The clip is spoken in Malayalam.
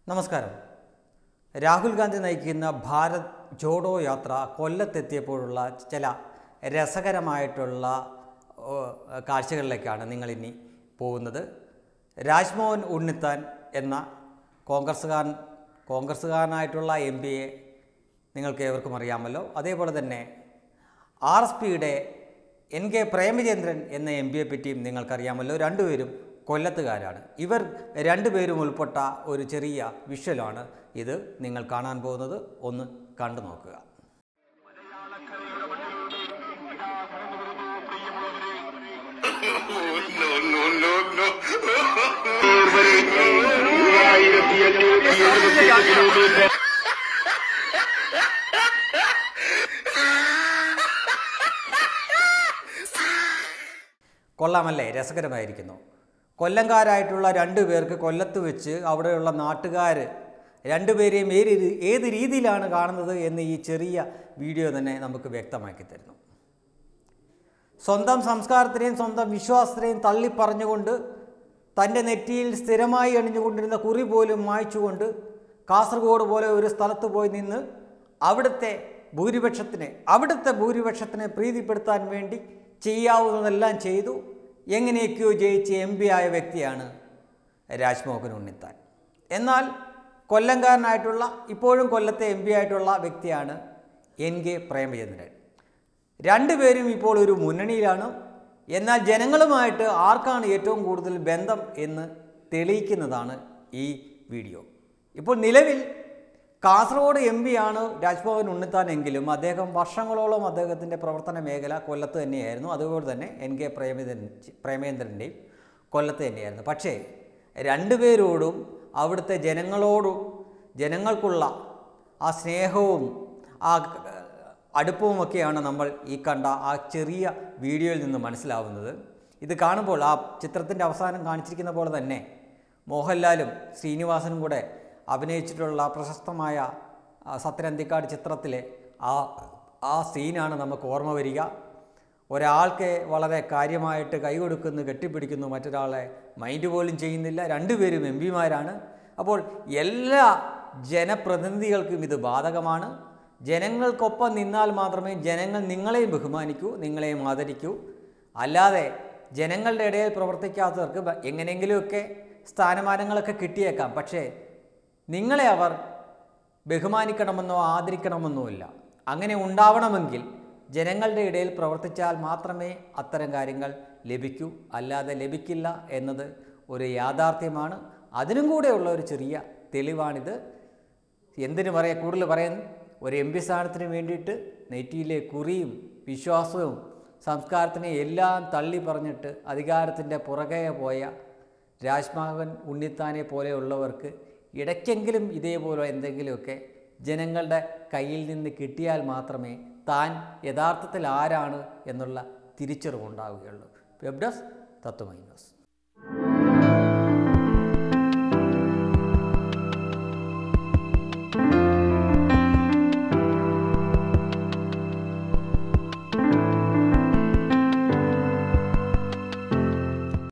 നമസ്കാരം രാഹുൽ ഗാന്ധി നയിക്കുന്ന ഭാരത് ജോഡോ യാത്ര കൊല്ലത്തെത്തിയപ്പോഴുള്ള ചില രസകരമായിട്ടുള്ള ഓ, കാഴ്ചകളിലേക്കാണ് നിങ്ങളിനി പോകുന്നത് രാജ്മോഹൻ ഉണ്ണിത്താൻ എന്ന കോൺഗ്രസ്സുകാരൻ കോൺഗ്രസ്സുകാരനായിട്ടുള്ള എം പിയെ നിങ്ങൾക്ക് ഏവർക്കും അറിയാമല്ലോ അതേപോലെ തന്നെ ആർ എസ് പിയുടെ എൻ കെ പ്രേമചന്ദ്രൻ എന്ന എം പിയെ പറ്റിയും നിങ്ങൾക്കറിയാമല്ലോ രണ്ടുപേരും കൊല്ലത്തുകാരാണ് ഇവർ രണ്ടുപേരും ഉൾപ്പെട്ട ഒരു ചെറിയ വിഷ്വലാണ് ഇത് നിങ്ങൾ കാണാൻ പോകുന്നത് ഒന്ന് കണ്ടു നോക്കുക no, no, no, no. മൂവായിരത്തി അഞ്ഞൂറ്റി എഴുപത്തി കിലോമീറ്റർ കൊള്ളാമല്ലേ രസകരമായിരിക്കുന്നു കൊല്ലംകാരായിട്ടുള്ള രണ്ടു പേർക്ക് കൊല്ലത്ത് വെച്ച് അവിടെയുള്ള നാട്ടുകാർ രണ്ടുപേരെയും ഏത് രീ- ഏത് രീതിയിലാണ് കാണുന്നത് എന്ന് ഈ ചെറിയ വീഡിയോ തന്നെ നമുക്ക് വ്യക്തമാക്കി തരുന്നു സ്വന്തം സംസ്കാരത്തിനെയും സ്വന്തം വിശ്വാസത്തിനെയും തള്ളി പറഞ്ഞുകൊണ്ട് തൻ്റെ നെറ്റിയിൽ സ്ഥിരമായി അണിഞ്ഞുകൊണ്ടിരുന്ന കുറി പോലും മായ്ച്ചുകൊണ്ട് കാസർഗോഡ് പോലെ ഒരു സ്ഥലത്ത് പോയി നിന്ന് അവിടുത്തെ ഭൂരിപക്ഷത്തിനെ അവിടുത്തെ ഭൂരിപക്ഷത്തിനെ പ്രീതിപ്പെടുത്താൻ വേണ്ടി ചെയ്യാവുന്നതെല്ലാം ചെയ്തു എങ്ങനെയൊക്കെയോ ജയിച്ച് എം പി ആയ വ്യക്തിയാണ് രാജ്മോഹൻ ഉണ്ണിത്താൻ എന്നാൽ കൊല്ലംകാരനായിട്ടുള്ള ഇപ്പോഴും കൊല്ലത്തെ എം പി ആയിട്ടുള്ള വ്യക്തിയാണ് എൻ കെ പ്രേമചന്ദ്രൻ രണ്ടുപേരും ഇപ്പോൾ ഒരു മുന്നണിയിലാണ് എന്നാൽ ജനങ്ങളുമായിട്ട് ആർക്കാണ് ഏറ്റവും കൂടുതൽ ബന്ധം എന്ന് തെളിയിക്കുന്നതാണ് ഈ വീഡിയോ ഇപ്പോൾ നിലവിൽ കാസർഗോഡ് എം ആണ് രാജ്ഭവൻ ഉണ്ണിത്താൻ എങ്കിലും അദ്ദേഹം വർഷങ്ങളോളം അദ്ദേഹത്തിൻ്റെ പ്രവർത്തന മേഖല കൊല്ലത്ത് തന്നെയായിരുന്നു അതുപോലെ തന്നെ എൻ കെ പ്രേമചന്ദ്രൻ പ്രേമേന്ദ്രൻ്റെയും കൊല്ലത്ത് തന്നെയായിരുന്നു പക്ഷേ രണ്ടുപേരോടും അവിടുത്തെ ജനങ്ങളോടും ജനങ്ങൾക്കുള്ള ആ സ്നേഹവും ആ അടുപ്പവുമൊക്കെയാണ് നമ്മൾ ഈ കണ്ട ആ ചെറിയ വീഡിയോയിൽ നിന്ന് മനസ്സിലാവുന്നത് ഇത് കാണുമ്പോൾ ആ ചിത്രത്തിൻ്റെ അവസാനം കാണിച്ചിരിക്കുന്ന പോലെ തന്നെ മോഹൻലാലും ശ്രീനിവാസനും കൂടെ അഭിനയിച്ചിട്ടുള്ള പ്രശസ്തമായ ആ, സത്യനന്തിക്കാട് ചിത്രത്തിലെ ആ ആ സീനാണ് നമുക്ക് ഓർമ്മ വരിക ഒരാൾക്ക് വളരെ കാര്യമായിട്ട് കൈ കൊടുക്കുന്നു കെട്ടിപ്പിടിക്കുന്നു മറ്റൊരാളെ മൈൻഡ് പോലും ചെയ്യുന്നില്ല രണ്ടുപേരും എം പിമാരാണ് അപ്പോൾ എല്ലാ ജനപ്രതിനിധികൾക്കും ഇത് ബാധകമാണ് ജനങ്ങൾക്കൊപ്പം നിന്നാൽ മാത്രമേ ജനങ്ങൾ നിങ്ങളെയും ബഹുമാനിക്കൂ നിങ്ങളെയും ആദരിക്കൂ അല്ലാതെ ജനങ്ങളുടെ ഇടയിൽ പ്രവർത്തിക്കാത്തവർക്ക് ബ- എങ്ങനെയെങ്കിലുമൊക്കെ സ്ഥാനമാനങ്ങളൊക്കെ കിട്ടിയേക്കാം പക്ഷേ നിങ്ങളെ അവർ ബഹുമാനിക്കണമെന്നോ ആദരിക്കണമെന്നോ ഇല്ല അങ്ങനെ ഉണ്ടാവണമെങ്കിൽ ജനങ്ങളുടെ ഇടയിൽ പ്രവർത്തിച്ചാൽ മാത്രമേ അത്തരം കാര്യങ്ങൾ ലഭിക്കൂ അല്ലാതെ ലഭിക്കില്ല എന്നത് ഒരു യാഥാർത്ഥ്യമാണ് അതിനും കൂടെയുള്ള ഒരു ചെറിയ തെളിവാണിത് എന്തിനു പറയാ കൂടുതൽ പറയാൻ ഒരു എം പി സ്ഥാനത്തിന് വേണ്ടിയിട്ട് നെറ്റിയിലെ കുറിയും വിശ്വാസവും സംസ്കാരത്തിനെ എല്ലാം തള്ളി പറഞ്ഞിട്ട് അധികാരത്തിൻ്റെ പുറകെ പോയ രാജ്മോഹൻ ഉണ്ണിത്താനെ പോലെയുള്ളവർക്ക് ഇടയ്ക്കെങ്കിലും ഇതേപോലെ എന്തെങ്കിലുമൊക്കെ ജനങ്ങളുടെ കയ്യിൽ നിന്ന് കിട്ടിയാൽ മാത്രമേ താൻ യഥാർത്ഥത്തിൽ ആരാണ് എന്നുള്ള തിരിച്ചറിവുണ്ടാവുകയുള്ളൂ വെബ് ഡെസ്ക് തത്വമൈ ന്യൂസ്